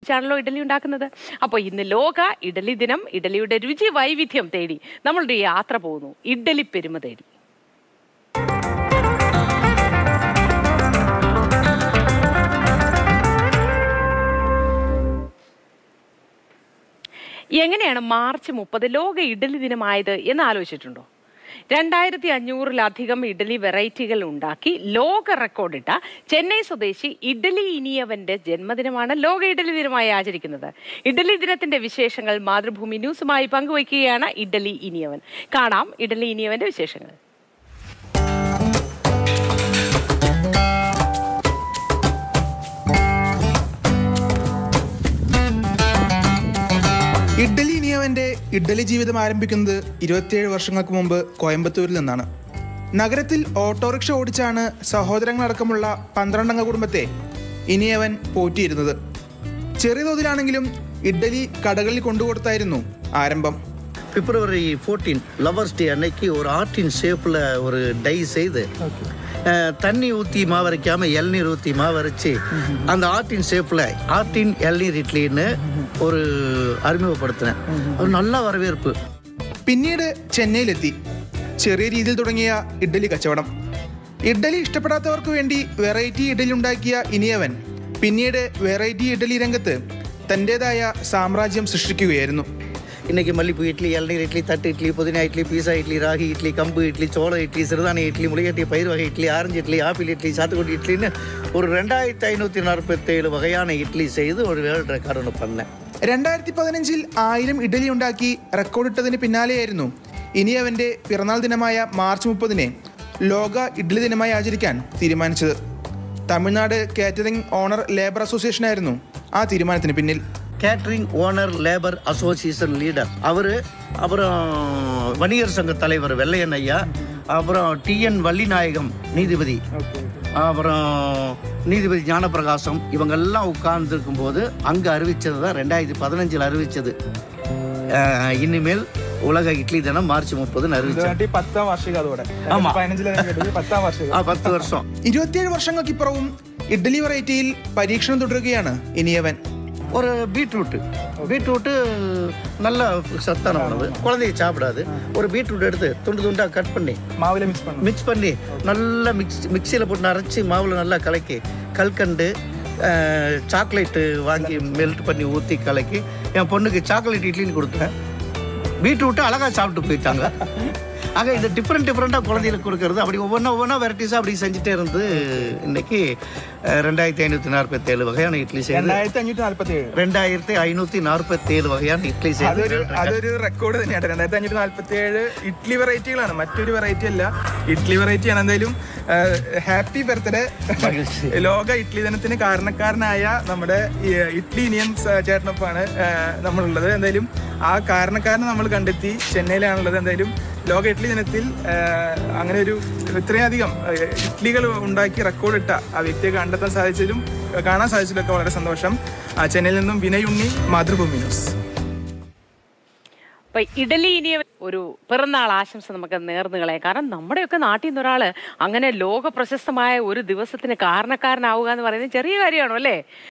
ാണല്ലോ ഇഡലി ഉണ്ടാക്കുന്നത് അപ്പോൾ ഇന്ന് ലോക ഇഡലി ദിനം ഇഡലിയുടെ രുചി വൈവിധ്യം തേടി നമ്മളുടെ യാത്ര പോകുന്നു ഇഡലി പെരുമ തേടി എങ്ങനെയാണ് മാർച്ച് മുപ്പത് ലോക ഇഡലി ദിനമായത് എന്ന് ആലോചിച്ചിട്ടുണ്ടോ രണ്ടായിരത്തി അഞ്ഞൂറിലധികം ഇഡലി വെറൈറ്റികൾ ഉണ്ടാക്കി ലോക റെക്കോർഡിട്ട ചെന്നൈ സ്വദേശി ഇഡലി ഇനിയവന്റെ ജന്മദിനമാണ് ലോക ഇഡലി ദിനമായി ആചരിക്കുന്നത് ഇഡലി ദിനത്തിന്റെ വിശേഷങ്ങൾ മാതൃഭൂമി ന്യൂസുമായി പങ്കുവയ്ക്കുകയാണ് ഇഡലി ഇനിയവൻ കാണാം ഇഡലി ഇനിയവന്റെ വിശേഷങ്ങൾ ഇഡ്ഡലി ഇനിയവന്റെ ഇഡ്ഡലി ജീവിതം ആരംഭിക്കുന്നത് ഇരുപത്തിയേഴ് വർഷങ്ങൾക്ക് മുമ്പ് കോയമ്പത്തൂരിൽ നിന്നാണ് നഗരത്തിൽ ഓട്ടോറിക്ഷ ഓടിച്ചാണ് സഹോദരങ്ങളടക്കമുള്ള പന്ത്രണ്ടംഗ കുടുംബത്തെ ഇനിയവൻ പോറ്റിയിരുന്നത് ചെറിയ തോതിലാണെങ്കിലും ഇഡ്ഡലി കടകളിൽ കൊണ്ടുകൊടുത്തായിരുന്നു ஆரம்பம் பிப்ரவரி ஃபோர்டீன் லவர்ஸ் டே அன்னைக்கு ஒரு ஆர்டின் ஷேப்பில் ஒரு டை செய்து அஹ், தண்ணி ஊற்றி மாவரைக்காம இளநீர் ஊற்றி மாவரைச்சு அந்த ஆர்டின் ஷேப்பில் ஆர்டின் இளநீர் இட்லின்னு ஒரு அறிமுகப்படுத்தினேன் ஒரு நல்ல வரவேற்பு പിന്നീട് ചെന്നൈയിലെത്തി ചെറിയ രീതിയിൽ തുടങ്ങിയ ഇഡ്ഡലി കച്ചവടം ഇഡ്ഡലി ഇഷ്ടപ്പെടാത്തവർക്ക് വേണ്ടി വെറൈറ്റി ഇഡ്ഡലി ഉണ്ടാക്കിയ ഇനിയവൻ പിന്നീട് വെറൈറ്റി ഇഡ്ഡലി രംഗത്ത് തൻ്റെതായ സാമ്രാജ്യം സൃഷ്ടിക്കുകയായിരുന്നു இன்னைக்கு மல்லிப்பூ இட்லி இளநீர் இட்லி தட்டு இட்லி புதினா இட்லி பீஸா இட்லி ராகி இட்லி கம்பு இட்லி சோள இட்லி சிறுதானிய இட்லி முளையட்டி பயிர் வகை இட்லி ஆரஞ்சு இட்லி ஆப்பிள் இட்லி சாத்துக்குடி இட்லின்னு ஒரு ரெண்டாயிரத்தி ஐநூற்றி நாற்பத்தேழு வகையான இட்லி செய்து ஒரு வேர்ல்டு ரெக்கார்டு ஒன்று பண்ணேன் രണ്ടായിരത്തി പതിനഞ്ചിൽ ആയിരം ഇഡലി ഉണ്ടാക്കി റെക്കോർഡിട്ടതിന് പിന്നാലെയായിരുന്നു ഇനി അവൻ്റെ പിറന്നാൾ ദിനമായ മാർച്ച് മുപ്പതിനെ ലോക ഇഡ്ഡലി ദിനമായി ആചരിക്കാൻ തീരുമാനിച്ചത് തമിഴ്നാട് കാറ്ററിംഗ് ഓണർ ലേബർ അസോസിയേഷനായിരുന്നു ആ തീരുമാനത്തിന് പിന്നിൽ catering owner labour association leader அவர் அப்புறம் வணிகர் சங்க தலைவர் வெள்ளையன் ஐயா அப்புறம் டிஎன் வள்ளிநாயகம் நீதிபதி அப்புறம் நீதிபதி ஞானப்பிரகாசம் இவங்கெல்லாம் உட்கார்ந்துருக்கும் போது அங்கே அறிவித்தது தான் ரெண்டாயிரத்தி பதினஞ்சில் அறிவித்தது இனிமேல் உலக இட்லி தினம் மார்ச் முப்பதுன்னு அறிவிச்சது പത്താം വാർഷികം അതോടെ ആമാ. പതിനഞ്ചിലെ പത്താം വാർഷികം ஆ பத்து வருஷம் ഇരുപത്തിയേഴ് വർഷങ്ങൾക്കിപ്പുറവും ഇഡ്ഡലി വെറൈറ്റിയിൽ പരീക്ഷണം തുടരുകയാണ് ഇനിയവൻ ஒரு பீட்ரூட்டு பீட்ரூட்டு நல்ல சத்தான உணவு குழந்தைய சாப்பிடாது ஒரு பீட்ரூட் எடுத்து துண்டு துண்டாக கட் பண்ணி മാവിലെ മിക്സ് പണ്ണു மிக்ஸ் பண்ணி நல்லா மிக்ஸ் மிக்சியில் போட்டு அரைச்சி மாவில் நல்லா கலக்கி கல்கண்டு சாக்லேட்டு வாங்கி மெல்ட் பண்ணி ஊற்றி கலக்கி என் பொண்ணுக்கு சாக்லேட் இட்லின்னு கொடுத்தேன் பீட்ரூட்டு அழகாக சாப்பிட்டு போயிட்டாங்க ஆக இந்த டிஃப்ரெண்ட் டிஃப்ரெண்ட்டாக குழந்தைகளுக்கு கொடுக்கறது அப்படி ஒவ்வொன்றா ஒவ்வொன்றா வெரைட்டிஸாக அப்படி செஞ்சுட்டே இருந்து இன்னைக்கு அஹ், ரெண்டாயிரத்தி ஐநூற்றி நாற்பத்தேழு வகையான இட்லி செய்து രണ്ടായിരത്തി അഞ്ഞൂറ്റി നാല്പത്തി ഏഴ് ரெண்டாயிரத்தி ஐநூற்றி நாற்பத்தேழு வகையான இட்லி செய்து അതൊരു അതൊരു റെക്കോർഡ് തന്നെയാണ് രണ്ടായിരത്തി അഞ്ഞൂറ്റി നാല്പത്തി ഏഴ് ഇഡ്ലി വെറൈറ്റികളാണ് മറ്റൊരു വെറൈറ്റി അല്ല ഇഡ്ലി വെറൈറ്റി ആണ് എന്തായാലും ഹാപ്പി ബർത്ത്ഡേ മகிழ்ச்சி. ലോക ഇഡ്ലി ദിനത്തിന് കാരണക്കാരനായ നമ്മുടെ ഈ ഇഡ്ലി ഇനിയൻസ് ചേട്ടനൊപ്പമാണ് നമ്മളുള്ളത് എന്തായാലും ആ കാരണക്കാരനെ നമ്മൾ കണ്ടെത്തി ചെന്നൈയിലാണുള്ളത് എന്തായാലും ലോക ഇഡ്ലി ദിനത്തിൽ ആ, അങ്ങനെ ഒരു ഇത്രയധികം ആ, ഇഡ്ലികൾ ഉണ്ടാക്കി റെക്കോർഡ് ഇട്ട ആ വ്യക്തിയെ കണ്ടെത്താൻ സാധിച്ചതിലും കാണാൻ സാധിച്ചതിലൊക്കെ വളരെ സന്തോഷം ആ, ചെന്നൈയിൽ നിന്നും വിനയ് ഉണ്ണി മാതൃഭൂമി ന്യൂസ് അപ്പൊ ഇഡലി ഇനി ഒരു പിറന്നാൾ ആശംസ നമുക്ക് നേർന്നു കളയാം കാരണം നമ്മുടെയൊക്കെ നാട്ടിൽ നിന്ന് ഒരാള് അങ്ങനെ ലോക പ്രശസ്തമായ ഒരു ദിവസത്തിന് കാരണക്കാരനാവുക എന്ന് പറയുന്നത് ചെറിയ കാര്യമാണോ അല്ലേ